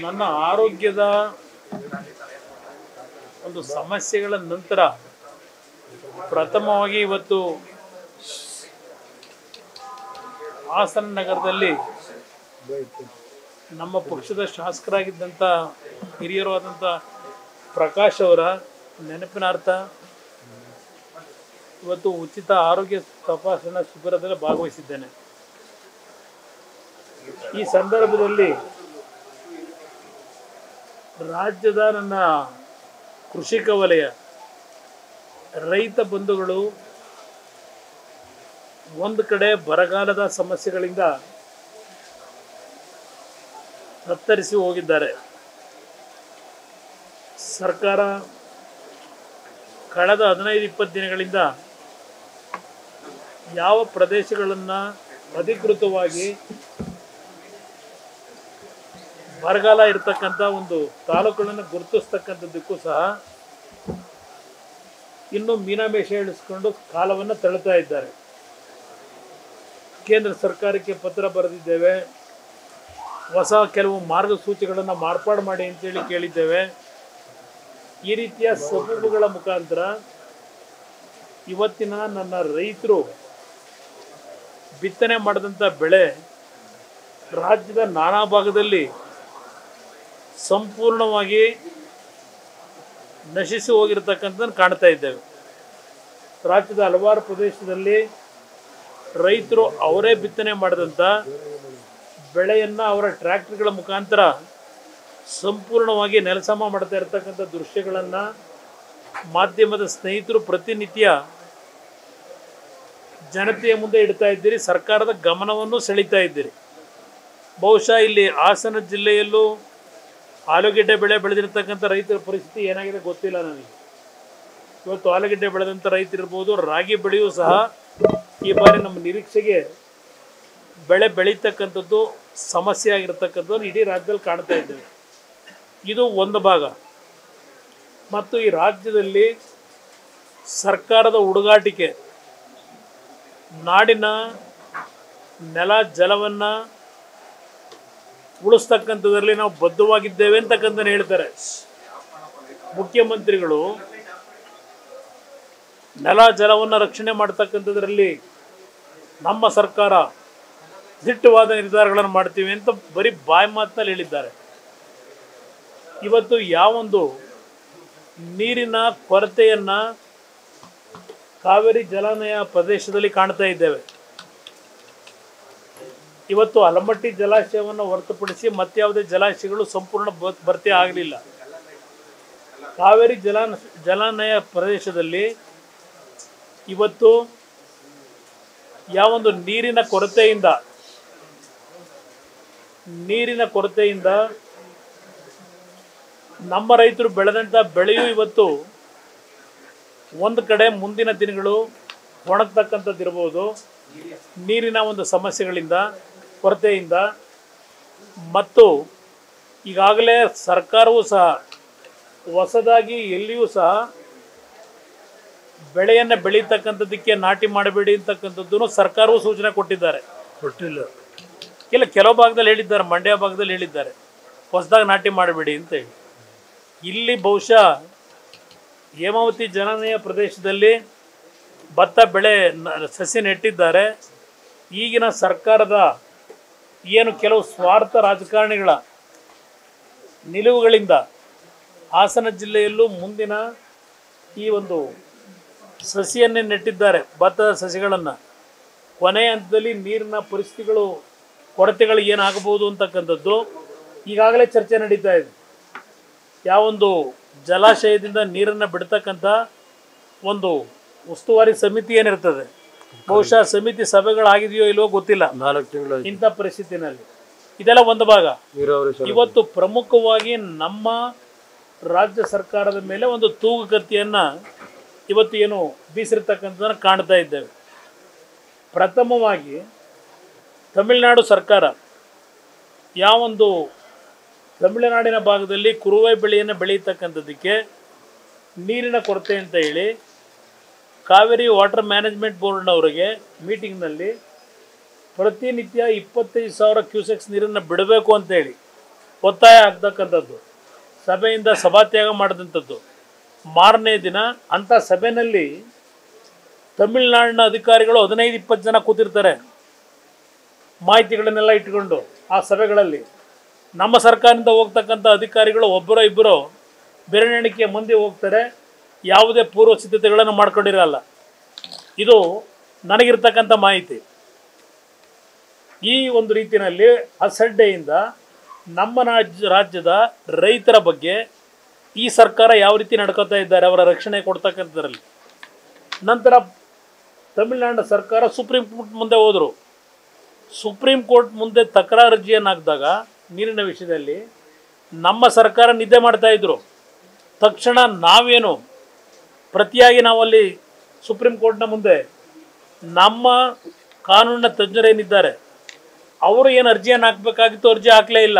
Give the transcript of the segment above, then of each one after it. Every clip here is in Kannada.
ನನ್ನ ಆರೋಗ್ಯದ ಒಂದು ಸಮಸ್ಯೆಗಳ ನಂತರ ಪ್ರಥಮವಾಗಿ ಇವತ್ತು ಹಾಸನ ನಗರದಲ್ಲಿ ನಮ್ಮ ಪಕ್ಷದ ಶಾಸಕರಾಗಿದ್ದಂಥ ಹಿರಿಯರು ಆದಂಥ ಪ್ರಕಾಶ್ ಅವರ ನೆನಪಿನಾರ್ಥ ಇವತ್ತು ಉಚಿತ ಆರೋಗ್ಯ ತಪಾಸಣಾ ಶಿಬಿರದಲ್ಲಿ ಭಾಗವಹಿಸಿದ್ದೇನೆ ಈ ಸಂದರ್ಭದಲ್ಲಿ ರಾಜ್ಯದ ನನ್ನ ಕೃಷಿಕ ವಲಯ ರೈತ ಬಂಧುಗಳು ಒಂದು ಕಡೆ ಬರಗಾಲದ ಸಮಸ್ಯೆಗಳಿಂದ ತತ್ತರಿಸಿ ಹೋಗಿದ್ದಾರೆ ಸರ್ಕಾರ ಕಳೆದ ಹದಿನೈದು ಇಪ್ಪತ್ತು ದಿನಗಳಿಂದ ಯಾವ ಪ್ರದೇಶಗಳನ್ನು ಅಧಿಕೃತವಾಗಿ ಬರಗಾಲ ಇರತಕ್ಕಂಥ ಒಂದು ತಾಲೂಕುಗಳನ್ನು ಗುರುತಿಸ್ತಕ್ಕಂಥದ್ದಕ್ಕೂ ಸಹ ಇನ್ನು ಮೀನಾಮೇಷ ಇಳಿಸ್ಕೊಂಡು ಕಾಲವನ್ನು ತಳ್ಳುತ್ತಾ ಇದ್ದಾರೆ ಕೇಂದ್ರ ಸರ್ಕಾರಕ್ಕೆ ಪತ್ರ ಬರೆದಿದ್ದೇವೆ ಹೊಸ ಕೆಲವು ಮಾರ್ಗಸೂಚಿಗಳನ್ನು ಮಾರ್ಪಾಡು ಮಾಡಿ ಅಂತೇಳಿ ಕೇಳಿದ್ದೇವೆ ಈ ರೀತಿಯ ಸಬೂಬುಗಳ ಮುಖಾಂತರ ಇವತ್ತಿನ ನನ್ನ ರೈತರು ಬಿತ್ತನೆ ಮಾಡಿದಂಥ ಬೆಳೆ ರಾಜ್ಯದ ನಾನಾ ಭಾಗದಲ್ಲಿ ಸಂಪೂರ್ಣವಾಗಿ ನಶಿಸಿ ಹೋಗಿರ್ತಕ್ಕಂಥದ್ದನ್ನು ಕಾಣ್ತಾ ಇದ್ದೇವೆ ರಾಜ್ಯದ ಹಲವಾರು ಪ್ರದೇಶದಲ್ಲಿ ರೈತರು ಅವರೇ ಬಿತ್ತನೆ ಮಾಡಿದಂಥ ಬೆಳೆಯನ್ನು ಅವರ ಟ್ರ್ಯಾಕ್ಟರ್ಗಳ ಮುಖಾಂತರ ಸಂಪೂರ್ಣವಾಗಿ ನೆಲಸಮ ಮಾಡ್ತಾ ಇರತಕ್ಕಂಥ ದೃಶ್ಯಗಳನ್ನು ಮಾಧ್ಯಮದ ಸ್ನೇಹಿತರು ಪ್ರತಿನಿತ್ಯ ಜನತೆಯ ಮುಂದೆ ಇಡ್ತಾ ಇದ್ದೀರಿ ಸರ್ಕಾರದ ಗಮನವನ್ನು ಸೆಳೀತಾ ಇದ್ದೀರಿ ಬಹುಶಃ ಇಲ್ಲಿ ಹಾಸನ ಜಿಲ್ಲೆಯಲ್ಲೂ ಆಲೂಗೆಡ್ಡೆ ಬೆಳೆ ಬೆಳೆದಿರ್ತಕ್ಕಂಥ ರೈತರ ಪರಿಸ್ಥಿತಿ ಏನಾಗಿದೆ ಗೊತ್ತಿಲ್ಲ ನನಗೆ ಇವತ್ತು ಆಲೂಗೆಡ್ಡೆ ಬೆಳೆದಂಥ ರೈತರಿರ್ಬೋದು ರಾಗಿ ಬೆಳೆಯೂ ಸಹ ಈ ಬಾರಿ ನಮ್ಮ ನಿರೀಕ್ಷೆಗೆ ಬೆಳೆ ಬೆಳೀತಕ್ಕಂಥದ್ದು ಸಮಸ್ಯೆ ಆಗಿರ್ತಕ್ಕಂಥದ್ದು ಇಡೀ ರಾಜ್ಯದಲ್ಲಿ ಕಾಣ್ತಾ ಇದ್ದೇವೆ ಇದು ಒಂದು ಭಾಗ ಮತ್ತು ಈ ರಾಜ್ಯದಲ್ಲಿ ಸರ್ಕಾರದ ಹುಡುಗಾಟಿಕೆ ನಾಡಿನ ನೆಲ ಜಲವನ್ನು ಉಳಿಸ್ತಕ್ಕಂಥದ್ರಲ್ಲಿ ನಾವು ಬದ್ಧವಾಗಿದ್ದೇವೆ ಅಂತಕ್ಕಂಥ ಹೇಳ್ತಾರೆ ಮುಖ್ಯಮಂತ್ರಿಗಳು ನೆಲ ಜಲವನ್ನು ರಕ್ಷಣೆ ಮಾಡ್ತಕ್ಕಂಥದ್ರಲ್ಲಿ ನಮ್ಮ ಸರ್ಕಾರ ದಿಟ್ಟವಾದ ನಿರ್ಧಾರಗಳನ್ನು ಮಾಡ್ತೀವಿ ಅಂತ ಬರೀ ಬಾಯಿ ಮಾತಿನಲ್ಲಿ ಹೇಳಿದ್ದಾರೆ ಇವತ್ತು ಯಾವೊಂದು ನೀರಿನ ಕೊರತೆಯನ್ನು ಕಾವೇರಿ ಜಲಾನಯ ಪ್ರದೇಶದಲ್ಲಿ ಕಾಣ್ತಾ ಇದ್ದೇವೆ ಇವತ್ತು ಅಲಮಟ್ಟಿ ಜಲಾಶಯವನ್ನು ಹೊರತುಪಡಿಸಿ ಮತ್ಯಾವುದೇ ಜಲಾಶಯಗಳು ಸಂಪೂರ್ಣ ಬ- ಭರ್ತಿ ಆಗಲಿಲ್ಲ ಕಾವೇರಿ ಜಲಾನ ಜಲಾನಯ ಪ್ರದೇಶದಲ್ಲಿ ಇವತ್ತು ಯಾವೊಂದು ನೀರಿನ ಕೊರತೆಯಿಂದ ನೀರಿನ ಕೊರತೆಯಿಂದ ನಮ್ಮ ರೈತರು ಬೆಳೆದಂಥ ಬೆಳೆಯೂ ಇವತ್ತು ಒಂದು ಕಡೆ ಮುಂದಿನ ದಿನಗಳು ಒಣಗ್ತಕ್ಕಂಥದ್ದಿರ್ಬೋದು ನೀರಿನ ಒಂದು ಸಮಸ್ಯೆಗಳಿಂದ ಕೊರತೆಯಿಂದ ಮತ್ತು ಈಗಾಗಲೇ ಸರ್ಕಾರವೂ ಸಹ ಹೊಸದಾಗಿ ಎಲ್ಲಿಯೂ ಸಹ ಬೆಳೆಯನ್ನು ಬೆಳೀತಕ್ಕಂಥದ್ದಕ್ಕೆ ನಾಟಿ ಮಾಡಬೇಡಿ ಅಂತಕ್ಕಂಥದ್ದನ್ನು ಸರ್ಕಾರವೂ ಸೂಚನೆ ಕೊಟ್ಟಿದ್ದಾರೆ ಕೊಟ್ಟಿಲ್ಲ ಇಲ್ಲ ಕೆಲವು ಭಾಗದಲ್ಲಿ ಹೇಳಿದ್ದಾರೆ ಮಂಡ್ಯ ಭಾಗದಲ್ಲಿ ಹೇಳಿದ್ದಾರೆ ಹೊಸದಾಗಿ ನಾಟಿ ಮಾಡಬೇಡಿ ಅಂತ ಹೇಳಿ ಇಲ್ಲಿ ಬಹುಶಃ ಹೇಮಾವತಿ ಜಲಾನಯ ಪ್ರದೇಶದಲ್ಲಿ ಭತ್ತ ಬೆಳೆ ನ- ಸಸಿ ನೆಟ್ಟಿದ್ದಾರೆ ಈಗಿನ ಸರ್ಕಾರದ ಏನು ಕೆಲವು ಸ್ವಾರ್ಥ ರಾಜಕಾರಣಿಗಳ ನಿಲುವುಗಳಿಂದ ಹಾಸನ ಜಿಲ್ಲೆಯಲ್ಲೂ ಮುಂದಿನ ಈ ಒಂದು ಸಸಿಯನ್ನೇ ನೆಟ್ಟಿದ್ದಾರೆ ಭತ್ತದ ಸಸಿಗಳನ್ನು ಕೊನೆಯ ಹಂತದಲ್ಲಿ ನೀರಿನ ಪರಿಸ್ಥಿತಿಗಳು ಕೊರತೆಗಳು ಏನಾಗಬಹುದು ಅಂತಕ್ಕಂಥದ್ದು ಈಗಾಗಲೇ ಚರ್ಚೆ ನಡೀತಾ ಇದೆ ಯಾವೊಂದು ಜಲಾಶಯದಿಂದ ನೀರನ್ನು ಬಿಡ್ತಕ್ಕಂಥ ಒಂದು ಉಸ್ತುವಾರಿ ಸಮಿತಿ ಏನಿರ್ತದೆ ಬಹುಶಃ ಸಮಿತಿ ಸಭೆಗಳಾಗಿದೆಯೋ ಇಲ್ವೋ ಗೊತ್ತಿಲ್ಲ ನಾಲ್ಕು ತಿಂಗಳು ಇಂಥ ಪರಿಸ್ಥಿತಿನಲ್ಲಿ ಇದೆಲ್ಲ ಒಂದು ಭಾಗ ನೀರಾವರಿ ಸೌಲಭ್ಯ. ಇವತ್ತು ಪ್ರಮುಖವಾಗಿ ನಮ್ಮ ರಾಜ್ಯ ಸರ್ಕಾರದ ಮೇಲೆ ಒಂದು ತೂಗುಗತಿಯನ್ನು ಇವತ್ತು ಏನು ಬೀಸಿರ್ತಕ್ಕಂಥದ್ದನ್ನು ಕಾಣ್ತಾ ಇದ್ದೇವೆ ಪ್ರಥಮವಾಗಿ ತಮಿಳುನಾಡು ಸರ್ಕಾರ ಯಾವೊಂದು ತಮಿಳುನಾಡಿನ ಭಾಗದಲ್ಲಿ ಕುರುವೆ ಬೆಳೆಯನ್ನು ಬೆಳೆಯತಕ್ಕಂಥದ್ದಕ್ಕೆ ನೀರಿನ ಕೊರತೆ ಅಂತ ಹೇಳಿ ಕಾವೇರಿ ವಾಟರ್ ಮ್ಯಾನೇಜ್ಮೆಂಟ್ ಬೋರ್ಡ್ನವರಿಗೆ ಮೀಟಿಂಗ್ನಲ್ಲಿ ಪ್ರತಿನಿತ್ಯ ಇಪ್ಪತ್ತೈದು ಸಾವಿರ ಕ್ಯೂಸೆಕ್ಸ್ ನೀರನ್ನು ಬಿಡಬೇಕು ಅಂತೇಳಿ ಒತ್ತಾಯ ಆಗ್ತಕ್ಕಂಥದ್ದು ಸಭೆಯಿಂದ ಸಭಾತ್ಯಾಗ ಮಾಡಿದಂಥದ್ದು ಮಾರನೇ ದಿನ ಅಂಥ ಸಭೆಯಲ್ಲಿ ತಮಿಳುನಾಡಿನ ಅಧಿಕಾರಿಗಳು ಹದಿನೈದು ಇಪ್ಪತ್ತು ಜನ ಕೂತಿರ್ತಾರೆ ಮಾಹಿತಿಗಳನ್ನೆಲ್ಲ ಇಟ್ಕೊಂಡು ಆ ಸಭೆಗಳಲ್ಲಿ ನಮ್ಮ ಸರ್ಕಾರದಿಂದ ಹೋಗ್ತಕ್ಕಂಥ ಅಧಿಕಾರಿಗಳು ಒಬ್ಬರೋ ಇಬ್ಬರು ಬೆರಳೆಣಿಕೆ ಮುಂದೆ ಹೋಗ್ತಾರೆ ಯಾವುದೇ ಪೂರ್ವ ಸಿದ್ಧತೆಗಳನ್ನು ಮಾಡ್ಕೊಂಡಿರಲ್ಲ ಇದು ನನಗಿರ್ತಕ್ಕಂಥ ಮಾಹಿತಿ ಈ ಒಂದು ರೀತಿಯಲ್ಲಿ ಅಸಡ್ಡೆಯಿಂದ ನಮ್ಮ ರಾಜ್ಯ ರಾಜ್ಯದ ರೈತರ ಬಗ್ಗೆ ಈ ಸರ್ಕಾರ ಯಾವ ರೀತಿ ನಡ್ಕೋತಾ ಇದ್ದಾರೆ ಅವರ ರಕ್ಷಣೆ ಕೊಡ್ತಕ್ಕಂಥದ್ರಲ್ಲಿ ನಂತರ ತಮಿಳುನಾಡಿನ ಸರ್ಕಾರ ಸುಪ್ರೀಂ ಕೋರ್ಟ್ ಮುಂದೆ ಹೋದರು ಸುಪ್ರೀಂ ಕೋರ್ಟ್ ಮುಂದೆ ತಕರಾರು ಅರ್ಜಿಯನ್ನು ಹಾಕಿದಾಗ ನೀರಿನ ವಿಷಯದಲ್ಲಿ ನಮ್ಮ ಸರ್ಕಾರ ನಿದ್ದೆ ಮಾಡ್ತಾ ಇದ್ರು ತಕ್ಷಣ ನಾವೇನು ಪ್ರತಿಯಾಗಿ ನಾವಲ್ಲಿ ಸುಪ್ರೀಂ ಕೋರ್ಟ್ನ ಮುಂದೆ ನಮ್ಮ ಕಾನೂನಿನ ತಜ್ಞರೇನಿದ್ದಾರೆ ಅವರು ಏನು ಅರ್ಜಿಯನ್ನು ಹಾಕಬೇಕಾಗಿತ್ತು ಅರ್ಜಿ ಹಾಕಲೇ ಇಲ್ಲ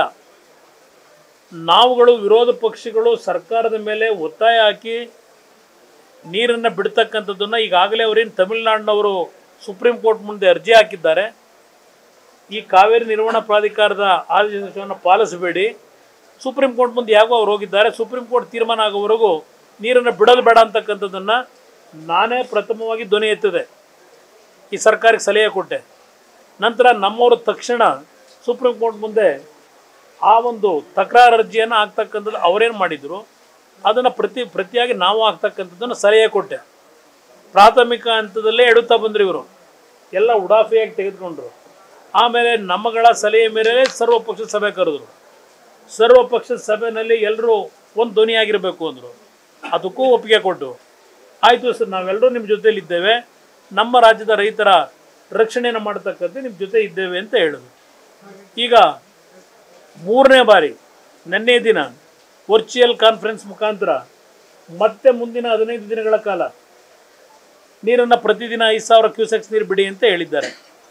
ನಾವುಗಳು ವಿರೋಧ ಪಕ್ಷಗಳು ಸರ್ಕಾರದ ಮೇಲೆ ಒತ್ತಾಯ ಹಾಕಿ ನೀರನ್ನು ಬಿಡ್ತಕ್ಕಂಥದ್ದನ್ನು ಈಗಾಗಲೇ ಅವರೇನು ತಮಿಳುನಾಡಿನವರು ಸುಪ್ರೀಂ ಕೋರ್ಟ್ ಮುಂದೆ ಅರ್ಜಿ ಹಾಕಿದ್ದಾರೆ ಈ ಕಾವೇರಿ ನಿರ್ವಹಣಾ ಪ್ರಾಧಿಕಾರದ ಆದೇಶವನ್ನು ಪಾಲಿಸಬೇಡಿ ಸುಪ್ರೀಂ ಕೋರ್ಟ್ ಮುಂದೆ ಯಾಕೋ ಅವ್ರು ಹೋಗಿದ್ದಾರೆ ಸುಪ್ರೀಂ ಕೋರ್ಟ್ ತೀರ್ಮಾನ ಆಗೋವರೆಗೂ ನೀರನ್ನು ಬಿಡಲು ಬೇಡ ಅಂತಕ್ಕಂಥದ್ದನ್ನು ನಾನೇ ಪ್ರಥಮವಾಗಿ ಧ್ವನಿ ಎತ್ತಿದೆ ಈ ಸರ್ಕಾರಕ್ಕೆ ಸಲಹೆ ಕೊಟ್ಟೆ ನಂತರ ನಮ್ಮವರು ತಕ್ಷಣ ಸುಪ್ರೀಂ ಕೋರ್ಟ್ ಮುಂದೆ ಆ ಒಂದು ತಕರಾರು ಅರ್ಜಿಯನ್ನು ಹಾಕ್ತಕ್ಕಂಥದ್ದು ಅವರೇನು ಮಾಡಿದರು ಅದನ್ನು ಪ್ರತಿ ಪ್ರತಿಯಾಗಿ ನಾವು ಹಾಕ್ತಕ್ಕಂಥದ್ದನ್ನು ಸಲಹೆ ಕೊಟ್ಟೆ ಪ್ರಾಥಮಿಕ ಹಂತದಲ್ಲೇ ಎಡುತ್ತಾ ಬಂದರು ಇವರು ಎಲ್ಲ ಉಡಾಫಿಯಾಗಿ ತೆಗೆದುಕೊಂಡ್ರು ಆಮೇಲೆ ನಮ್ಮಗಳ ಸಲಹೆ ಮೇರೆಗೆ ಸರ್ವಪಕ್ಷ ಸಭೆ ಕರೆದ್ರು ಸರ್ವಪಕ್ಷ ಸಭೆಯಲ್ಲಿ ಎಲ್ಲರೂ ಒಂದು ಧ್ವನಿಯಾಗಿರಬೇಕು ಅಂದರು ಅದಕ್ಕೂ ಒಪ್ಪಿಗೆ ಕೊಟ್ಟು ಆಯಿತು ಸರ್ ನಾವೆಲ್ಲರೂ ನಿಮ್ಮ ಜೊತೆಲಿ ಇದ್ದೇವೆ ನಮ್ಮ ರಾಜ್ಯದ ರೈತರ ರಕ್ಷಣೆಯನ್ನು ಮಾಡ್ತಕ್ಕಂಥ ನಿಮ್ಮ ಜೊತೆ ಇದ್ದೇವೆ ಅಂತ ಹೇಳಿದ್ರು ಈಗ ಮೂರನೇ ಬಾರಿ ನಿನ್ನೆ ದಿನ ವರ್ಚುವಲ್ ಕಾನ್ಫರೆನ್ಸ್ ಮುಖಾಂತರ ಮತ್ತೆ ಮುಂದಿನ ಹದಿನೈದು ದಿನಗಳ ಕಾಲ ನೀರನ್ನು ಪ್ರತಿದಿನ ಐದು ಸಾವಿರ ಕ್ಯೂಸೆಕ್ಸ್ ನೀರು ಬಿಡಿ ಅಂತ ಹೇಳಿದ್ದಾರೆ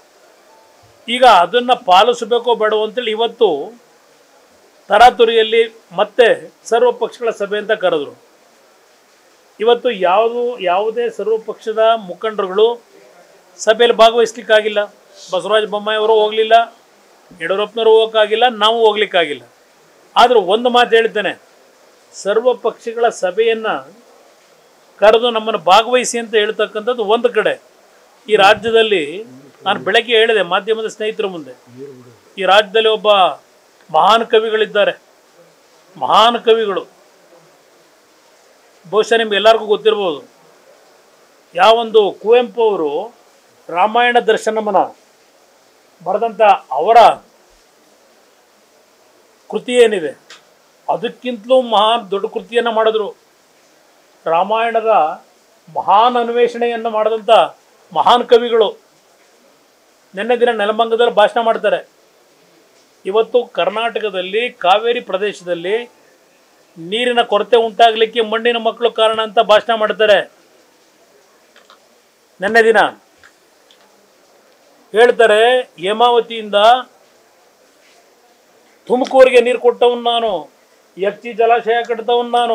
ಈಗ ಅದನ್ನು ಪಾಲಿಸಬೇಕೋ ಬೇಡವೋ ಅಂತೇಳಿ ಇವತ್ತು ತರಾತುರಿಯಲ್ಲಿ ಮತ್ತೆ ಸರ್ವ ಪಕ್ಷಗಳ ಸಭೆ ಅಂತ ಕರೆದ್ರು ಇವತ್ತು ಯಾವುದು ಯಾವುದೇ ಸರ್ವ ಪಕ್ಷದ ಮುಖಂಡರುಗಳು ಸಭೆಯಲ್ಲಿ ಭಾಗವಹಿಸ್ಲಿಕ್ಕಾಗಿಲ್ಲ ಬಸವರಾಜ ಬೊಮ್ಮಾಯಿ ಅವರು ಹೋಗಲಿಲ್ಲ ಯಡಿಯೂರಪ್ಪನವರು ಹೋಗೋಕ್ಕಾಗಿಲ್ಲ ನಾವು ಹೋಗ್ಲಿಕ್ಕಾಗಿಲ್ಲ ಆದರೂ ಒಂದು ಮಾತು ಹೇಳ್ತೇನೆ ಸರ್ವ ಪಕ್ಷಗಳ ಸಭೆಯನ್ನು ಕರೆದು ನಮ್ಮನ್ನು ಭಾಗವಹಿಸಿ ಅಂತ ಹೇಳ್ತಕ್ಕಂಥದ್ದು ಒಂದು ಕಡೆ ಈ ರಾಜ್ಯದಲ್ಲಿ ನಾನು ಬೆಳಗ್ಗೆ ಹೇಳಿದೆ ಮಾಧ್ಯಮದ ಸ್ನೇಹಿತರ ಮುಂದೆ ಈ ರಾಜ್ಯದಲ್ಲಿ ಒಬ್ಬ ಮಹಾನ್ ಕವಿಗಳಿದ್ದಾರೆ ಮಹಾನ್ ಕವಿಗಳು ಬಹುಶಃ ನಿಮ್ಗೆ ಎಲ್ಲರಿಗೂ ಗೊತ್ತಿರ್ಬೋದು ಯಾವೊಂದು ಕುವೆಂಪು ಅವರು ರಾಮಾಯಣ ದರ್ಶನಮನ ಬರೆದಂಥ ಅವರ ಕೃತಿ ಏನಿದೆ ಅದಕ್ಕಿಂತಲೂ ಮಹಾನ್ ದೊಡ್ಡ ಕೃತಿಯನ್ನು ಮಾಡಿದ್ರು ರಾಮಾಯಣದ ಮಹಾನ್ ಅನ್ವೇಷಣೆಯನ್ನು ಮಾಡಿದಂಥ ಮಹಾನ್ ಕವಿಗಳು ನಿನ್ನೆ ದಿನ ನೆಲಮಂಗದಲ್ಲಿ ಭಾಷಣ ಮಾಡ್ತಾರೆ ಇವತ್ತು ಕರ್ನಾಟಕದಲ್ಲಿ ಕಾವೇರಿ ಪ್ರದೇಶದಲ್ಲಿ ನೀರಿನ ಕೊರತೆ ಉಂಟಾಗಲಿಕ್ಕೆ ಮಣ್ಣಿನ ಮಕ್ಕಳು ಕಾರಣ ಅಂತ ಭಾಷಣ ಮಾಡ್ತಾರೆ ನಿನ್ನೆ ದಿನ ಹೇಳ್ತಾರೆ ಹೇಮಾವತಿಯಿಂದ ತುಮಕೂರಿಗೆ ನೀರು ಕೊಟ್ಟವನು ನಾನು ಯಕ್ಷಿ ಜಲಾಶಯ ಕಟ್ಟಿದವನು ನಾನು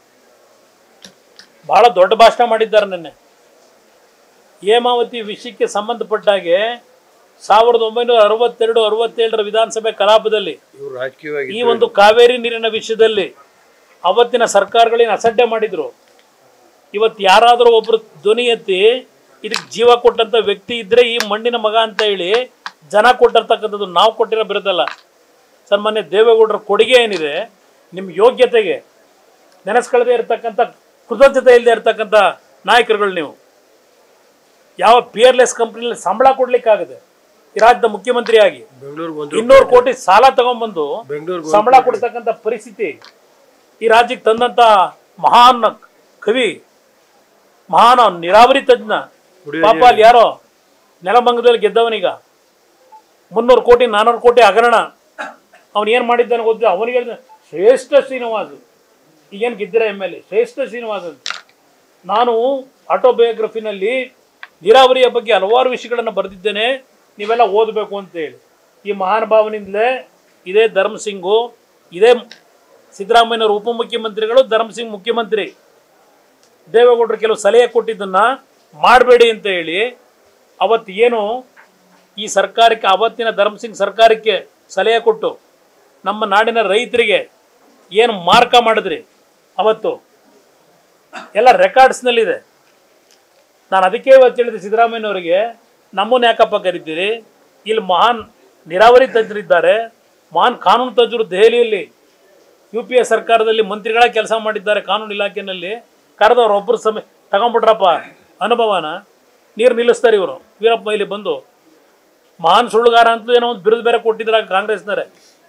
ಬಹಳ ದೊಡ್ಡ ಭಾಷಣ ಮಾಡಿದ್ದಾರೆ ನಿನ್ನೆ ಹೇಮಾವತಿ ವಿಷಯಕ್ಕೆ ಸಂಬಂಧಪಟ್ಟ ಹಾಗೆ ಸಾವಿರದ ಒಂಬೈನೂರ ಅರವತ್ತೆರಡು ಅರವತ್ತೇಳರ ವಿಧಾನಸಭೆ ಕಲಾಪದಲ್ಲಿ ಇವರು ರಾಜಕೀಯವಾಗಿ ಈ ಒಂದು ಕಾವೇರಿ ನೀರಿನ ವಿಷಯದಲ್ಲಿ ಅವತ್ತಿನ ಸರ್ಕಾರಗಳೇನು ಅಸಡ್ಡೆ ಮಾಡಿದ್ರು ಇವತ್ತು ಯಾರಾದರೂ ಒಬ್ರು ಧ್ವನಿ ಎತ್ತಿ ಇದಕ್ಕೆ ಜೀವ ಕೊಟ್ಟಂತ ವ್ಯಕ್ತಿ ಇದ್ರೆ ಈ ಮಣ್ಣಿನ ಮಗ ಅಂತ ಹೇಳಿ ಜನ ಕೊಟ್ಟಿರ್ತಕ್ಕಂಥದ್ದು ನಾವು ಕೊಟ್ಟಿರೋ ಬಿರೋದಲ್ಲ ಸರ್ ಮೊನ್ನೆ ದೇವೇಗೌಡರ ಕೊಡುಗೆ ಏನಿದೆ ನಿಮ್ಮ ಯೋಗ್ಯತೆಗೆ ನೆನೆಸ್ಕೊಳ್ಳದೆ ಇರತಕ್ಕಂಥ ಕೃತಜ್ಞತೆ ಇಲ್ಲದೆ ಇರತಕ್ಕಂಥ ನಾಯಕರುಗಳು ನೀವು ಯಾವ ಪಿಯರ್ಲೆಸ್ ಕಂಪ್ನಿಯಲ್ಲಿ ಸಂಬಳ ಕೊಡ್ಲಿಕ್ಕಾಗದೆ ಈ ರಾಜ್ಯದ ಮುಖ್ಯಮಂತ್ರಿಯಾಗಿ ಬೆಂಗಳೂರಿಗೆ ಒಂದು ಇನ್ನೂರು ಕೋಟಿ ಸಾಲ ತಗೊಂಡ್ಬಂದು ಬೆಂಗಳೂರಿಗೆ ಸಂಬಳ ಕೊಡ್ತಕ್ಕಂಥ ಪರಿಸ್ಥಿತಿ ಈ ರಾಜ್ಯಕ್ಕೆ ತಂದಂತ ಮಹಾನ್ ಕವಿ ಮಹಾನ್ ನೀರಾವರಿ ತಜ್ಞ ಕುಡಿಯೋ ಪಾಪ ಅಲ್ಲಿ ಯಾರೋ ನೆಲಮಂಗದಲ್ಲಿ ಗೆದ್ದವನೀಗ ಮುನ್ನೂರು ಕೋಟಿ ನಾನ್ನೂರು ಕೋಟಿ ಹಗರಣ ಅವನು ಏನು ಮಾಡಿದ್ದಾನೆ ಗೊತ್ತು ಅವನಿಗೆ ಹೇಳಿದ ಶ್ರೇಷ್ಠ ಶ್ರೀನಿವಾಸ್ ಈಗೇನು ಗೆದ್ದಿರ ಎಮ್ ಎಲ್ ಎ ಶ್ರೇಷ್ಠ ಶ್ರೀನಿವಾಸ್ ಅಂತ ನಾನು ಆಟೋಬಯೋಗ್ರಫಿನಲ್ಲಿ ನೀರಾವರಿಯ ಬಗ್ಗೆ ಹಲವಾರು ವಿಷಯಗಳನ್ನು ಬರೆದಿದ್ದೇನೆ ನೀವೆಲ್ಲ ಓದಬೇಕು ಅಂತ ಹೇಳಿ ಈ ಮಹಾನುಭಾವನಿಂದಲೇ ಇದೇ ಧರ್ಮಸಿಂಗು ಇದೇ ಸಿದ್ದರಾಮಯ್ಯನವರು ಉಪಮುಖ್ಯಮಂತ್ರಿಗಳು ಧರ್ಮಸಿಂಗ್ ಮುಖ್ಯಮಂತ್ರಿ ದೇವೇಗೌಡರು ಕೆಲವು ಸಲಹೆ ಕೊಟ್ಟಿದ್ದನ್ನು ಮಾಡಬೇಡಿ ಅಂತ ಹೇಳಿ ಅವತ್ತು ಏನು ಈ ಸರ್ಕಾರಕ್ಕೆ ಅವತ್ತಿನ ಧರ್ಮಸಿಂಗ್ ಸರ್ಕಾರಕ್ಕೆ ಸಲಹೆ ಕೊಟ್ಟು ನಮ್ಮ ನಾಡಿನ ರೈತರಿಗೆ ಏನು ಮಾರ್ಕ ಮಾಡಿದ್ರಿ ಅವತ್ತು ಎಲ್ಲ ರೆಕಾರ್ಡ್ಸ್ನಲ್ಲಿದೆ ನಾನು ಅದಕ್ಕೆ ಇವತ್ತು ಹೇಳಿದೆ ಸಿದ್ದರಾಮಯ್ಯನವರಿಗೆ ನಮ್ಮನ್ನ ಯಾಕಪ್ಪ ಕರಿತೀರಿ ಇಲ್ಲಿ ಮಹಾನ್ ನೀರಾವರಿ ತಜ್ಞರಿದ್ದಾರೆ ಮಹಾನ್ ಕಾನೂನು ತಜ್ಞರು ದೆಹಲಿಯಲ್ಲಿ ಯು ಪಿ ಎ ಸರ್ಕಾರದಲ್ಲಿ ಮಂತ್ರಿಗಳ ಕೆಲಸ ಮಾಡಿದ್ದಾರೆ ಕಾನೂನು ಇಲಾಖೆಯಲ್ಲಿ ಕರೆದವ್ರು ಒಬ್ಬರು ಸಮಯ ತಗೊಂಬಿಟ್ರಪ್ಪ ಅನುಭವನ ನೀರು ನಿಲ್ಲಿಸ್ತಾರೆ ಇವರು ವೀರಪ್ಪ ಇಲ್ಲಿ ಬಂದು ಮಹಾನ್ ಸುಳ್ಳುಗಾರ ಅಂತಲೂ ಏನೋ ಒಂದು ಬಿರುದು ಬೇರೆ ಕೊಟ್ಟಿದ್ದಾರೆ ಕಾಂಗ್ರೆಸ್ನವರೇ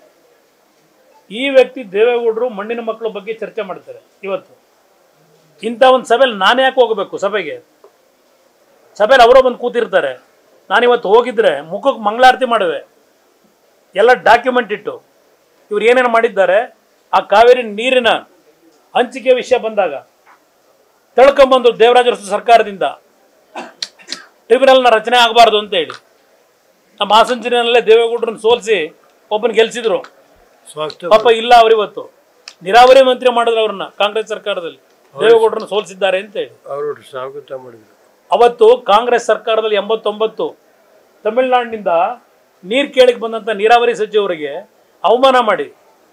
ಈ ವ್ಯಕ್ತಿ ದೇವೇಗೌಡರು ಮಣ್ಣಿನ ಮಕ್ಕಳ ಬಗ್ಗೆ ಚರ್ಚೆ ಮಾಡ್ತಾರೆ ಇವತ್ತು ಇಂಥ ಒಂದು ಸಭೆಯಲ್ಲಿ ನಾನು ಯಾಕೆ ಹೋಗಬೇಕು ಸಭೆಗೆ ಸಭೆಯಲ್ಲಿ ಅವರೇ ಬಂದು ಕೂತಿರ್ತಾರೆ ನಾನಿವತ್ತು ಹೋಗಿದ್ರೆ ಮುಖಕ್ಕೆ ಮಂಗಳಾರತಿ ಮಾಡುವೆ ಎಲ್ಲ ಡಾಕ್ಯುಮೆಂಟ್ ಇಟ್ಟು ಇವ್ರು ಏನೇನು ಮಾಡಿದ್ದಾರೆ ಆ ಕಾವೇರಿ ನೀರಿನ ಹಂಚಿಕೆ ವಿಷಯ ಬಂದಾಗ ತಳ್ಕೊಂಬಂದು ದೇವರಾಜ ಅರಸು ಸರ್ಕಾರದಿಂದ ಟ್ರಿಬ್ಯುನಲ್ನ ರಚನೆ ಆಗಬಾರ್ದು ಅಂತ ಹೇಳಿ ನಮ್ಮ ಹಾಸನ ದೇವೇಗೌಡರನ್ನ ಸೋಲಿಸಿ ಒಬ್ಬನ ಗೆಲ್ಸಿದ್ರು ಸ್ವಾಗತ ಪಾಪ ಇಲ್ಲ ಅವರಿವತ್ತು ನೀರಾವರಿ ಮಂತ್ರಿ ಮಾಡಿದ್ರು ಅವ್ರನ್ನ ಕಾಂಗ್ರೆಸ್ ಸರ್ಕಾರದಲ್ಲಿ ದೇವೇಗೌಡರನ್ನ ಸೋಲಿಸಿದ್ದಾರೆ ಅಂತ ಹೇಳಿ ಅವರು ಸ್ವಾಗತ ಮಾಡಿದ್ರು ಅವತ್ತು ಕಾಂಗ್ರೆಸ್ ಸರ್ಕಾರದಲ್ಲಿ ಎಂಬತ್ತೊಂಬತ್ತು ತಮಿಳುನಾಡಿನಿಂದ ನೀರು ಕೇಳಿಗೆ ಬಂದಂಥ ನೀರಾವರಿ ಸಚಿವರಿಗೆ ಅವಮಾನ ಮಾಡಿ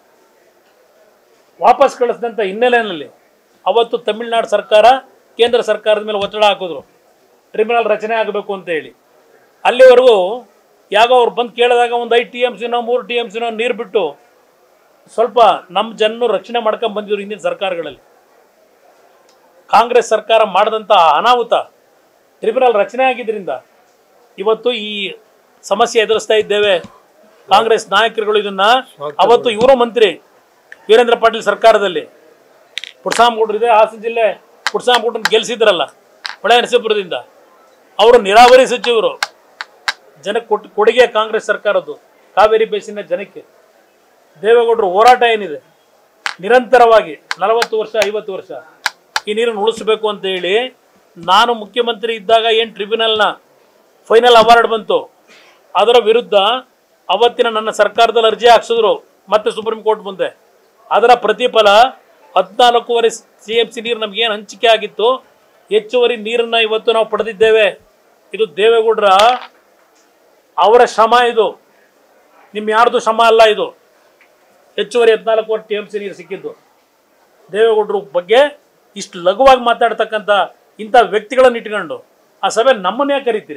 ವಾಪಸ್ ಕಳಿಸಿದಂಥ ಹಿನ್ನೆಲೆಯಲ್ಲಿ ಅವತ್ತು ತಮಿಳುನಾಡು ಸರ್ಕಾರ ಕೇಂದ್ರ ಸರ್ಕಾರದ ಮೇಲೆ ಒತ್ತಡ ಹಾಕಿದ್ರು ಟ್ರಿಬ್ಯುನಲ್ ರಚನೆ ಆಗಬೇಕು ಅಂತ ಹೇಳಿ ಅಲ್ಲಿವರೆಗೂ ಯಾಗೋ ಅವ್ರು ಬಂದು ಕೇಳಿದಾಗ ಒಂದು ಐದು ಟಿ ಎಮ್ ಸಿನೋ ಮೂರು ಟಿ ಎಮ್ ಸಿನೋ ನೀರು ಬಿಟ್ಟು ಸ್ವಲ್ಪ ನಮ್ಮ ಜನರು ರಕ್ಷಣೆ ಮಾಡ್ಕೊಂಡು ಬಂದಿದ್ರು ಹಿಂದಿನ ಸರ್ಕಾರಗಳಲ್ಲಿ ಕಾಂಗ್ರೆಸ್ ಸರ್ಕಾರ ಮಾಡಿದಂಥ ಅನಾಹುತ ಟ್ರಿಬ್ಯುನಲ್ ರಚನೆ ಆಗಿದ್ದರಿಂದ ಇವತ್ತು ಈ ಸಮಸ್ಯೆ ಎದುರಿಸ್ತಾ ಇದ್ದೇವೆ ಕಾಂಗ್ರೆಸ್ ನಾಯಕರುಗಳು ಇದನ್ನ ಅವತ್ತು ಇವರು ಮಂತ್ರಿ ವೀರೇಂದ್ರ ಪಾಟೀಲ್ ಸರ್ಕಾರದಲ್ಲಿ ಪುಡ್ಸಾಮಗೌಡ್ರು ಇದೆ ಹಾಸನ ಜಿಲ್ಲೆ ಪುಡ್ಸಾಮಗೌಡ್ರನ್ನ ಗೆಲ್ಲಿಸಿದ್ರಲ್ಲ ಹೊಳೆ ನರಸೀಪುರದಿಂದ ಅವರು ನೀರಾವರಿ ಸಚಿವರು ಜನಕ್ಕೆ ಕೊಟ್ಟು ಕೊಡುಗೆ ಕಾಂಗ್ರೆಸ್ ಸರ್ಕಾರದ್ದು ಕಾವೇರಿ ಬೇಸಿನ ಜನಕ್ಕೆ ದೇವೇಗೌಡರು ಹೋರಾಟ ಏನಿದೆ ನಿರಂತರವಾಗಿ ನಲವತ್ತು ವರ್ಷ ಐವತ್ತು ವರ್ಷ ಈ ನೀರನ್ನು ಉಳಿಸ್ಬೇಕು ಅಂತ ಹೇಳಿ ನಾನು ಮುಖ್ಯಮಂತ್ರಿ ಇದ್ದಾಗ ಏನು ಟ್ರಿಬ್ಯುನಲ್ನ ಫೈನಲ್ ಅವಾರ್ಡ್ ಬಂತು ಅದರ ವಿರುದ್ಧ ಅವತ್ತಿನ ನನ್ನ ಸರ್ಕಾರದಲ್ಲಿ ಅರ್ಜಿ ಹಾಕ್ಸಿದ್ರು ಮತ್ತೆ ಸುಪ್ರೀಂ ಕೋರ್ಟ್ ಮುಂದೆ ಅದರ ಪ್ರತಿಫಲ ಹದಿನಾಲ್ಕೂವರೆ ಸಿ ಎಂ ಸಿ ನೀರು ನಮಗೇನು ಹಂಚಿಕೆ ಆಗಿತ್ತು ಹೆಚ್ಚುವರಿ ನೀರನ್ನು ಇವತ್ತು ನಾವು ಪಡೆದಿದ್ದೇವೆ ಇದು ದೇವೇಗೌಡರ ಅವರ ಶ್ರಮ ಇದು ನಿಮ್ಮ ಯಾರ್ದು ಶ್ರಮ ಅಲ್ಲ ಇದು ಹೆಚ್ಚುವರಿ ಹದಿನಾಲ್ಕೂವರೆ ಟಿ ಎಂ ಸಿ ನೀರು ಸಿಕ್ಕಿದ್ದು ದೇವೇಗೌಡರ ಬಗ್ಗೆ ಇಷ್ಟು ಲಘುವಾಗಿ ಮಾತಾಡ್ತಕ್ಕಂಥ ಇಂಥ ವ್ಯಕ್ತಿಗಳನ್ನು ಇಟ್ಕೊಂಡು ಆ ಸಭೆ ನಮ್ಮನ್ನೇ ಕರಿತೀರಿ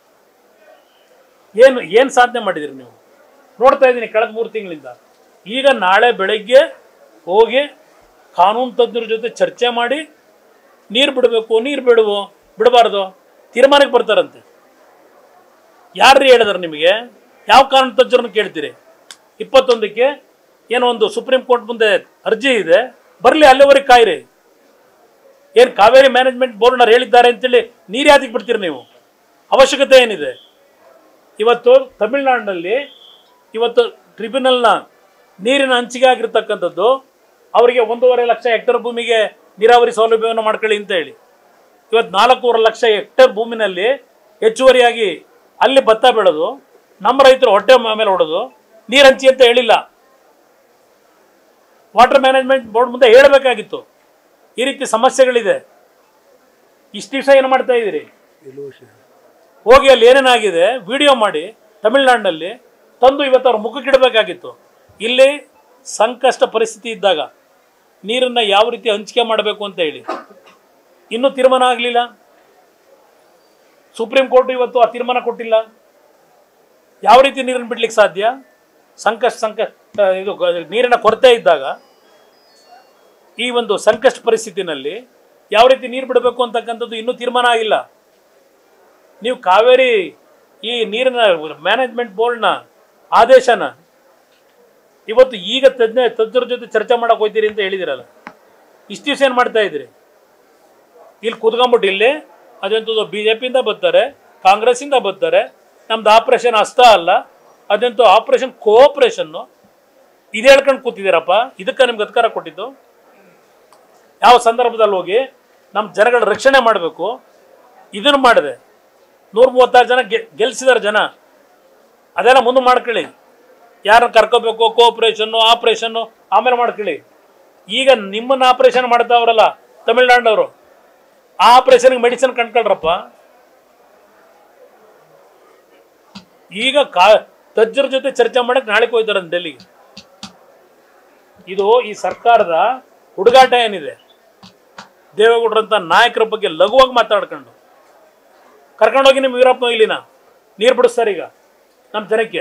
ಏನು ಏನು ಸಾಧನೆ ಮಾಡಿದಿರಿ ನೀವು ನೋಡ್ತಾ ಇದ್ದೀನಿ ಕಳೆದ ಮೂರು ತಿಂಗಳಿಂದ ಈಗ ನಾಳೆ ಬೆಳಗ್ಗೆ ಹೋಗಿ ಕಾನೂನು ತಜ್ಞರ ಜೊತೆ ಚರ್ಚೆ ಮಾಡಿ ನೀರು ಬಿಡಬೇಕು ನೀರು ಬಿಡುವು ಬಿಡಬಾರ್ದು ತೀರ್ಮಾನಕ್ಕೆ ಬರ್ತಾರಂತೆ ಯಾರ್ರೀ ಹೇಳಿದಾರೆ ನಿಮಗೆ ಯಾವ ಕಾನೂನು ತಜ್ಞರನ್ನು ಕೇಳ್ತೀರಿ ಇಪ್ಪತ್ತೊಂದಕ್ಕೆ ಏನೋ ಒಂದು ಸುಪ್ರೀಂ ಕೋರ್ಟ್ ಮುಂದೆ ಅರ್ಜಿ ಇದೆ ಬರಲಿ ಅಲ್ಲಿವರೆಗೆ ಕಾಯಿರಿ ಏನು ಕಾವೇರಿ ಮ್ಯಾನೇಜ್ಮೆಂಟ್ ಬೋರ್ಡ್ನವ್ರು ಹೇಳಿದ್ದಾರೆ ಅಂತೇಳಿ ನೀರು ಯಾತಿಗೆ ಬಿಡ್ತೀರಿ ನೀವು ಅವಶ್ಯಕತೆ ಏನಿದೆ ಇವತ್ತು ತಮಿಳುನಾಡಿನಲ್ಲಿ ಇವತ್ತು ಟ್ರಿಬ್ಯುನಲ್ನ ನೀರಿನ ಹಂಚಿಕೆ ಆಗಿರ್ತಕ್ಕಂಥದ್ದು ಅವರಿಗೆ ಒಂದೂವರೆ ಲಕ್ಷ ಹೆಕ್ಟೇರ್ ಭೂಮಿಗೆ ನೀರಾವರಿ ಸೌಲಭ್ಯವನ್ನು ಮಾಡ್ಕೊಳ್ಳಿ ಅಂತ ಹೇಳಿ ಇವತ್ತು ನಾಲ್ಕೂವರೆ ಲಕ್ಷ ಹೆಕ್ಟೇರ್ ಭೂಮಿನಲ್ಲಿ ಹೆಚ್ಚುವರಿಯಾಗಿ ಅಲ್ಲಿ ಭತ್ತ ಬೆಳೆದು ನಮ್ಮ ರೈತರು ಹೊಟ್ಟೆ ಮೇಲೆ ಹೊಡೆದು ನೀರು ಹಂಚಿ ಅಂತ ಹೇಳಿಲ್ಲ ವಾಟರ್ ಮ್ಯಾನೇಜ್ಮೆಂಟ್ ಬೋರ್ಡ್ ಮುಂದೆ ಹೇಳಬೇಕಾಗಿತ್ತು ಈ ರೀತಿ ಸಮಸ್ಯೆಗಳಿದೆ ಇಷ್ಟು ದಿವಸ ಏನು ಮಾಡ್ತಾ ಇದ್ದೀರಿ ಇಲ್ವೋ ಸರ್ ಹೋಗಿ ಅಲ್ಲಿ ಏನೇನಾಗಿದೆ ವಿಡಿಯೋ ಮಾಡಿ ತಮಿಳ್ನಾಡಿನಲ್ಲಿ ತಂದು ಇವತ್ತು ಅವ್ರ ಮುಖಕ್ಕಿಡಬೇಕಾಗಿತ್ತು ಇಲ್ಲಿ ಸಂಕಷ್ಟ ಪರಿಸ್ಥಿತಿ ಇದ್ದಾಗ ನೀರನ್ನು ಯಾವ ರೀತಿ ಹಂಚಿಕೆ ಮಾಡಬೇಕು ಅಂತ ಹೇಳಿ ಇನ್ನೂ ತೀರ್ಮಾನ ಆಗಲಿಲ್ಲ ಸುಪ್ರೀಂ ಕೋರ್ಟ್ ಇವತ್ತು ಆ ತೀರ್ಮಾನ ಕೊಟ್ಟಿಲ್ಲ ಯಾವ ರೀತಿ ನೀರನ್ನು ಬಿಡ್ಲಿಕ್ಕೆ ಸಾಧ್ಯ ಸಂಕಷ್ಟ ಸಂಕ ಆ, ಇದು ಗ- ನೀರಿನ ಕೊರತೆ ಇದ್ದಾಗ ಈ ಒಂದು ಸಂಕಷ್ಟ ಪರಿಸ್ಥಿತಿನಲ್ಲಿ ಯಾವ ರೀತಿ ನೀರು ಬಿಡಬೇಕು ಅಂತಕ್ಕಂಥದ್ದು ಇನ್ನೂ ತೀರ್ಮಾನ ಆಗಿಲ್ಲ ನೀವು ಕಾವೇರಿ ಈ ನೀರಿನ ಮ್ಯಾನೇಜ್ಮೆಂಟ್ ಬೋರ್ಡ್ನ ಆದೇಶನ ಇವತ್ತು ಈಗ ತಜ್ಞ ತಜ್ಞರ ಜೊತೆ ಚರ್ಚೆ ಮಾಡಕ್ಕೆ ಹೋಗ್ತೀರಿ ಅಂತ ಹೇಳಿದಿರಲ್ಲ ಇಷ್ಟು ದಿವಸ ಏನು ಮಾಡ್ತಾ ಇದ್ದೀರಿ ಇಲ್ಲಿ ಕೂತ್ಕೊಂಡ್ಬಿಟ್ಟು ಇಲ್ಲಿ ಅದೆಂಥದ್ದು ಬಿ ಜೆ ಪಿಯಿಂದ ಬರ್ತಾರೆ ಕಾಂಗ್ರೆಸ್ಸಿಂದ ಬರ್ತಾರೆ ನಮ್ದು ಆಪ್ರೇಷನ್ ಅಸ್ತ ಅಲ್ಲ ಅದೆಂತೂ ಆಪ್ರೇಷನ್ ಕೋಆಪ್ರೇಷನ್ನು ಇದು ಹೇಳ್ಕೊಂಡು ಕೂತಿದ್ದೀರಪ್ಪ ಇದಕ್ಕೆ ನಿಮ್ಗೆ ಅಧಿಕಾರ ಕೊಟ್ಟಿದ್ದು ಯಾವ ಸಂದರ್ಭದಲ್ಲಿ ಹೋಗಿ ನಮ್ಮ ಜನಗಳ ರಕ್ಷಣೆ ಮಾಡಬೇಕು ಇದನ್ನು ಮಾಡಿದೆ ನೂರ ಮೂವತ್ತಾರು ಜನ ಗೆ ಗೆಲ್ಸಿದಾರೆ ಜನ ಅದೆಲ್ಲ ಮುಂದೆ ಮಾಡ್ಕೊಳ್ಳಿ ಯಾರನ್ನ ಕರ್ಕೋಬೇಕು ಕೋಆಪ್ರೇಷನ್ನು ಆಪ್ರೇಷನ್ನು ಆಮೇಲೆ ಮಾಡ್ಕೊಳ್ಳಿ ಈಗ ನಿಮ್ಮನ್ನ ಆಪ್ರೇಷನ್ ಮಾಡ್ತಾವ್ರಲ್ಲ ತಮಿಳ್ನಾಡವರು ಆ ಆಪ್ರೇಷನ್ಗೆ ಮೆಡಿಸಿನ್ ಕಂಡ್ಕೊಳ್ರಪ್ಪ ಈಗ ಕಾ ತಜ್ಜರ ಜೊತೆ ಚರ್ಚೆ ಮಾಡಕ್ಕೆ ನಾಳೆ ಹೋಯ್ತಾರೆ ಡೆಲ್ಲಿಗೆ ಇದು ಈ ಸರ್ಕಾರದ ಹುಡುಗಾಟ ಏನಿದೆ ದೇವೇಗೌಡರಂತ ನಾಯಕರ ಬಗ್ಗೆ ಲಘುವಾಗಿ ಮಾತಾಡ್ಕೊಂಡು ಕರ್ಕೊಂಡೋಗಿ ನಿಮ್ಮ ವೀರಪ್ಪ ಇಲ್ಲಿನ ನೀರು ಬಿಡಿಸ್ತಾರೆ ಈಗ ನಮ್ಮ ಜನಕ್ಕೆ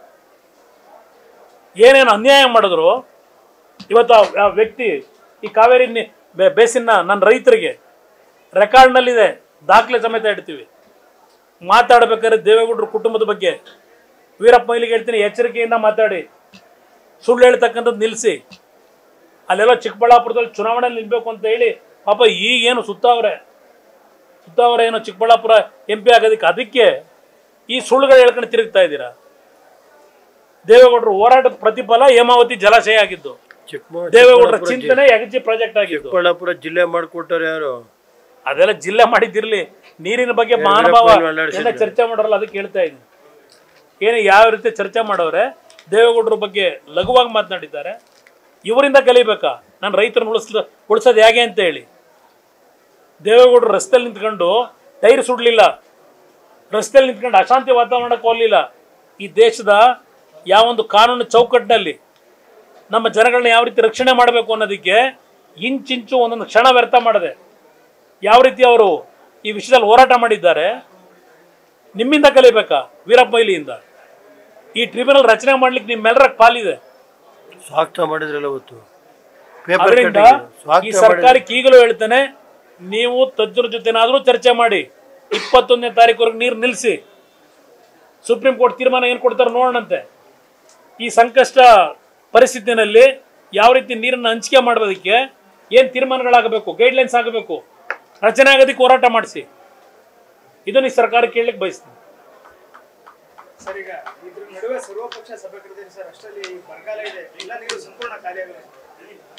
ಏನೇನು ಅನ್ಯಾಯ ಮಾಡಿದ್ರು ಇವತ್ತು ಆ- ಆ ವ್ಯಕ್ತಿ ಈ ಕಾವೇರಿ ನೀ- ಬೇ- ಬೇಸಿನ ನನ್ನ ರೈತರಿಗೆ ರೆಕಾರ್ಡ್ನಲ್ಲಿದೆ ದಾಖಲೆ ಸಮೇತ ಇಡ್ತೀವಿ ಮಾತಾಡ್ಬೇಕಾದ್ರೆ ದೇವೇಗೌಡರ ಕುಟುಂಬದ ಬಗ್ಗೆ ವೀರಪ್ಪ ಮೊಯ್ಲಿಗೆ ಹೇಳ್ತೀನಿ ಎಚ್ಚರಿಕೆಯಿಂದ ಮಾತಾಡಿ ಸುಳ್ಳು ಹೇಳ್ತಕ್ಕಂಥದ್ದು ನಿಲ್ಲಿಸಿ ಅಲ್ಲೆಲ್ಲ ಚಿಕ್ಕಬಳ್ಳಾಪುರದಲ್ಲಿ ಚುನಾವಣೆ ನಿಲ್ಬೇಕು ಅಂತ ಹೇಳಿ ಪಾಪ ಈಗೇನು ಸುತ್ತಾವ್ರೆ ಸುತ್ತಾವ್ರೆ ಏನೋ ಚಿಕ್ಕಬಳ್ಳಾಪುರ ಎಂ ಪಿ ಆಗೋದಕ್ಕೆ ಅದಕ್ಕೆ ಈ ಸುಳ್ಳುಗಳು ಹೇಳ್ಕೊಂಡು ತಿರುಗ್ತಾ ಇದ್ದೀರಾ ದೇವೇಗೌಡರು ಹೋರಾಟದ ಪ್ರತಿಫಲ ಹೇಮಾವತಿ ಜಲಾಶಯ ಆಗಿದ್ದು ಚಿಕ್ಕಮ- ದೇವೇಗೌಡರ ಚಿಕ್ಕಬಳ್ಳಾಪುರ ಜಿ- ಚಿಂತನೆ ಯಗಜಿ ಪ್ರಾಜೆಕ್ಟ್ ಆಗಿದ್ದು ಚಿಕ್ಕಬಳ್ಳಾಪುರ ಜಿಲ್ಲೆ ಮಾಡ್ಕೊಟ್ಟಾರೆ ಯಾರು ಅದೆಲ್ಲ ಜಿಲ್ಲೆ ಮಾಡಿದ್ದಿರ್ಲಿ ನೀರಿನ ಬಗ್ಗೆ ಮಹಾನುಭಾವ ವೀರಪ್ಪನ್ ಅಲ್ಲಾಡ್ಸಿದ್ರು. ಎಲ್ಲ ಚರ್ಚೆ ಮಾಡೋರಲ್ಲ ಅದಕ್ಕೆ ಹೇಳ್ತಾ ಇದ್ದೀನಿ ಏನು ಯಾವ ರೀತಿ ಚರ್ಚೆ ಮಾಡೋರೆ ದೇವೇಗೌಡರ ಬಗ್ಗೆ ಲಘುವಾಗಿ ಮಾತನಾಡಿದ್ದಾರೆ ಇವರಿಂದ ಕಲಿಬೇಕಾ ನಾನು ರೈತರನ್ನ ಉಳಿಸ್ ಉಳಿಸೋದು ಹೇಗೆ ಅಂತ ಹೇಳಿ ದೇವೇಗೌಡರು ರಸ್ತೆಯಲ್ಲಿ ನಿಂತ್ಕೊಂಡು ಟೈರ್ ಸುಡಲಿಲ್ಲ ರಸ್ತೆಯಲ್ಲಿ ನಿಂತ್ಕೊಂಡು ಅಶಾಂತಿ ವಾತಾವರಣಕ್ಕೆ ಹೋಗಲಿಲ್ಲ ಈ ದೇಶದ ಯಾವೊಂದು ಕಾನೂನು ಚೌಕಟ್ಟಿನಲ್ಲಿ ನಮ್ಮ ಜನಗಳನ್ನ ಯಾವ ರೀತಿ ರಕ್ಷಣೆ ಮಾಡಬೇಕು ಅನ್ನೋದಕ್ಕೆ ಇಂಚಿಂಚು ಒಂದೊಂದು ಕ್ಷಣ ವ್ಯರ್ಥ ಮಾಡದೆ ಯಾವ ರೀತಿ ಅವರು ಈ ವಿಷಯದಲ್ಲಿ ಹೋರಾಟ ಮಾಡಿದ್ದಾರೆ ನಿಮ್ಮಿಂದ ಕಲಿಬೇಕಾ ವೀರಪ್ಪ ಮೊಯ್ಲಿಯಿಂದ ಈ ಟ್ರಿಬ್ಯುನಲ್ ರಚನೆ ಮಾಡ್ಲಿಕ್ಕೆ ನಿಮ್ಮೆಲ್ಲರ ಪಾಲಿದೆ ಸ್ವಾಗತ ಮಾಡಿದ್ರಲ್ಲ ಅವತ್ತು ಪೇಪರ್ ಅದರಿಂದ ಈ ಸ್ವಾಗತ ಸರ್ಕಾರಕ್ಕೆ ಈಗಲೂ ಹೇಳ್ತೇನೆ ನೀವು ತಜ್ಞರ ಜೊತೆನಾದ್ರೂ ಚರ್ಚೆ ಮಾಡಿ ಇಪ್ಪತ್ತೊಂದನೇ ತಾರೀಕುವರೆಗೆ ನೀರು ನಿಲ್ಲಿಸಿ ಸುಪ್ರೀಂ ಕೋರ್ಟ್ ತೀರ್ಮಾನ ಏನು ಕೊಡ್ತಾರೆ ನೋಡೋಣಂತೆ ಈ ಸಂಕಷ್ಟ ಪರಿಸ್ಥಿತಿನಲ್ಲಿ ಯಾವ ರೀತಿ ನೀರನ್ನು ಹಂಚಿಕೆ ಮಾಡೋದಕ್ಕೆ ಏನು ತೀರ್ಮಾನಗಳಾಗಬೇಕು ಗೈಡ್ಲೈನ್ಸ್ ಆಗಬೇಕು ರಚನೆ ಆಗೋದಕ್ಕೆ ಹೋರಾಟ ಮಾಡಿಸಿ ಇದನ್ನು ಈ ಸರ್ಕಾರ ಕೇಳಲಿಕ್ಕೆ ಬಯಸ್ತೀನಿ ಸರ್ ಈಗ ಇದ್ರ ನಡುವೆ ಸರ್ವಪಕ್ಷ ಸಭೆ ಕರೆದಿದೆ ಸರ್ ಅಷ್ಟರಲ್ಲಿ ಬರಗಾಲ ಇದೆ ಎಲ್ಲ ನೀರು ಸಂಪೂರ್ಣ ಖಾಲಿಯಾಗಿದೆ